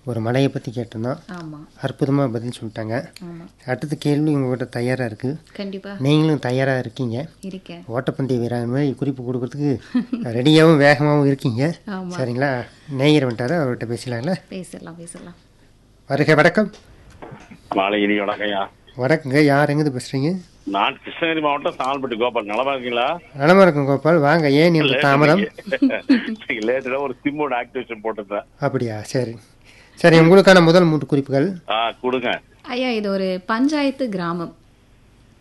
ஒரு மலையை பற்றி கேட்டிருந்தோம் ஆமா அற்புதமாக பதில் சொல்லிட்டாங்க ஆமா அடுத்த கேள்வி உங்கள்கிட்ட தயாராக இருக்குது கண்டிப்பா நீங்களும் தயாராக இருக்கீங்க இருக்கேன் ஓட்டப்பந்தய வீரர் மாதிரி குறிப்பு கொடுக்கறதுக்கு ரெடியாகவும் வேகமாகவும் இருக்கீங்க ஆமா. சரிங்களா நேயர் வந்துட்டாரு அவர்கிட்ட பேசலாம்ல பேசலாம் பேசலாம் வருக வணக்கம் மாலை இனி வணக்கம்யா வணக்கங்க யார் எங்கேருந்து பேசுகிறீங்க நான் கிருஷ்ணகிரி மாவட்டம் சால்பட்டி கோபால் நலமா இருக்கீங்களா நலமா இருக்கும் கோபால் வாங்க ஏன் இந்த தாமதம் லேட்டடா ஒரு சிம்மோட ஆக்டிவேஷன் போட்டுட்டேன் அப்படியா சரி சரி உங்களுக்கான முதல் மூன்று குறிப்புகள் ஆ கொடுங்க ஐயா இது ஒரு பஞ்சாயத்து கிராமம்